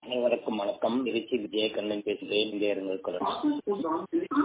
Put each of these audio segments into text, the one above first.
அனைவருக்கும் வணக்கம் திருச்சி விஜயகண்ணன் பேசுகிறேன் இங்கே இருங்கள் குரல்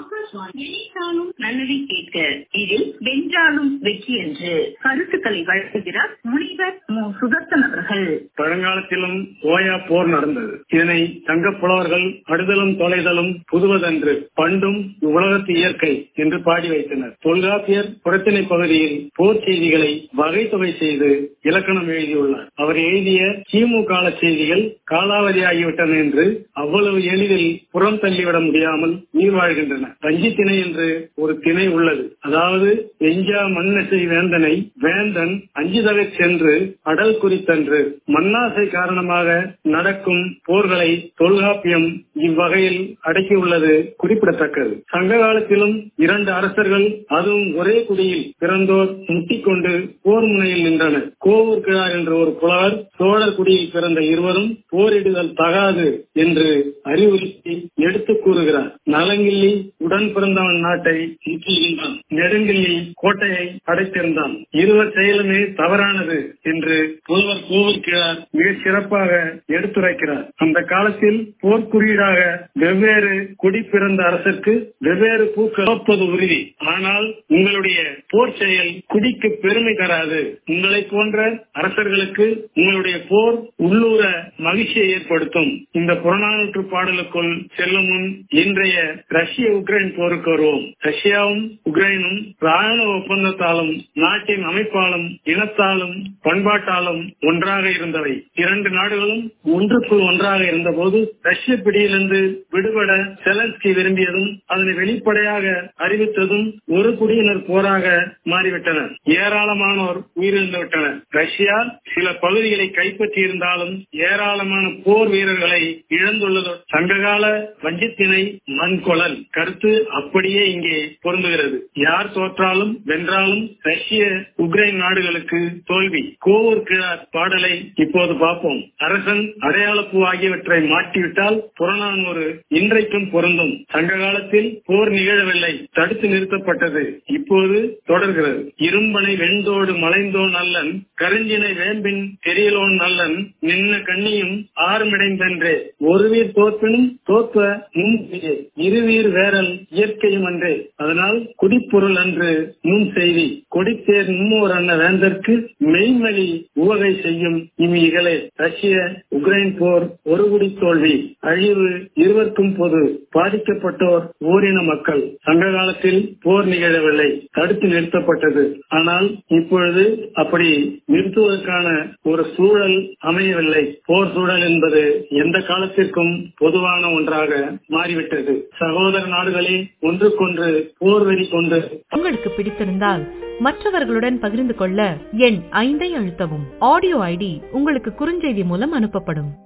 நினைத்தாலும் நல்லதை கேட்க இதில் வென்றாலும் வெற்றி என்று கருத்துக்களை வழங்குகிறார் முனிவர் மு சுதர்சன் அவர்கள் பழங்காலத்திலும் ஓயா போர் நடந்தது இதனை தங்க புலவர்கள் அடுதலும் தொலைதலும் புதுவதன்று பண்டும் உலகத்து இயற்கை என்று பாடி வைத்தனர் தொல்காப்பியர் புறத்திணை பகுதியில் போர் செய்திகளை வகை தொகை செய்து இலக்கணம் எழுதியுள்ளார் அவர் எழுதிய கிமு கால செய்திகள் காலாவதியாகிவிட்டன என்று அவ்வளவு எளிதில் புறம் தள்ளிவிட முடியாமல் உயிர் வாழ்கின்றன வஞ்சி திணை என்று ஒரு திணை உள்ளது அதாவது எஞ்சா மண்ணசை வேந்தனை வேந்தன் அஞ்சுதவை சென்று அடல் குறித்தன்று மண்ணாசை காரணமாக நடக்கும் போர்களை தொல்காப்பியம் இவ்வகையில் அடக்கியுள்ளது குறிப்பிடத்தக்கது சங்க காலத்திலும் இரண்டு அரசர்கள் அதுவும் ஒரே குடியில் பிறந்தோர் முட்டிக்கொண்டு போர் முனையில் நின்றனர் கோவூர் கிழார் என்ற ஒரு புலவர் சோழர் குடியில் பிறந்த இருவரும் போரிடுதல் தகாது என்று அறிவுறுத்தி எடுத்துக் கூறுகிறார் நலங்கிள்ளி உடன் பிறந்தவன் நாட்டை முற்றுகின்றான் நெடுங்கிள்ளி கோட்டையை அடைத்திருந்தான் இருவர் செயலுமே தவறானது என்று புலவர் கோவூர் கிழார் மிக சிறப்பாக எடுத்துரைக்கிறார் அந்த காலத்தில் போர்க்குறியீடாக வெவ்வேறு குடி பிறந்த அரசருக்கு வெவ்வேறு பூக்கள் தோற்பது உறுதி ஆனால் உங்களுடைய போர் செயல் குடிக்கு பெருமை தராது உங்களை போன்ற அரசர்களுக்கு உங்களுடைய போர் உள்ளூர மகிழ்ச்சியை ஏற்படுத்தும் இந்த புறநானூற்று பாடலுக்குள் செல்லும் முன் இன்றைய ரஷ்ய உக்ரைன் போருக்கு வருவோம் ரஷ்யாவும் உக்ரைனும் ராணுவ ஒப்பந்தத்தாலும் நாட்டின் அமைப்பாலும் இனத்தாலும் பண்பாட்டாலும் ஒன்றாக இருந்தவை இரண்டு நாடுகளும் ஒன்றுக்குள் ஒன்றாக இருந்தபோது ரஷ்ய பிடியிலிருந்து விடுபட செலன்ஸ்கி விரும்பியதும் அதனை வெளிப்படையாக அறிவித்ததும் ஒரு குடியினர் போராக மாறிவிட்டனர் ஏராளமானோர் உயிரிழந்து விட்டனர் ரஷ்யா சில பகுதிகளை கைப்பற்றி இருந்தாலும் ஏராளமான போர் வீரர்களை இழந்துள்ளது சங்ககால வஞ்சித்திணை மண்கொழல் கருத்து அப்படியே இங்கே பொருந்துகிறது யார் தோற்றாலும் வென்றாலும் ரஷ்ய உக்ரைன் நாடுகளுக்கு தோல்வி கோவூர் கிழார் பாடலை இப்போது பார்ப்போம் அரசன் அடையாளப்பூ ஆகியவற்றை மாட்டிவிட்டால் புறநானூறு இன்றைக்கும் பொருந்தும் சங்க காலத்தில் போர் நிகழவில்லை தடுத்து நிறுத்தப்பட்டது இப்போது தொடர்கிறது இரும்பனை வெண்டோடு மலைந்தோன் அல்லன் கருஞ்சினை வேம்பின் தெரியலோன் நல்லன் நின்ன கண்ணியும் ஆறுமிடைந்தன்றே ஒருவீர் தோற்பினும் தோற்ப முன் இருவீர் வேரல் இயற்கையும் அன்றே அதனால் குடிப்பொருள் அன்று முன் செய்தி கொடித்தேர் மும்மோர் அன்ன வேந்தற்கு மெய்மொழி உவகை செய்யும் இம்மிகளே ரஷ்ய உக்ரைன் போர் ஒரு குடி தோல்வி அழிவு இருவருக்கும் பொது பாதிக்கப்பட்டோர் ஓரின மக்கள் சங்க காலத்தில் போர் நிகழவில்லை தடுத்து நிறுத்தப்பட்டது ஆனால் இப்பொழுது அப்படி நிறுத்துவதற்கான ஒரு சூழல் அமையவில்லை போர் சூழல் என்பது எந்த காலத்திற்கும் பொதுவான ஒன்றாக மாறிவிட்டது சகோதர நாடுகளே ஒன்றுக்கொன்று போர் வெறி கொண்டு உங்களுக்கு பிடித்திருந்தால் மற்றவர்களுடன் பகிர்ந்து கொள்ள எண் ஐந்தை அழுத்தவும் ஆடியோ ஐடி உங்களுக்கு குறுஞ்செய்தி மூலம் அனுப்பப்படும்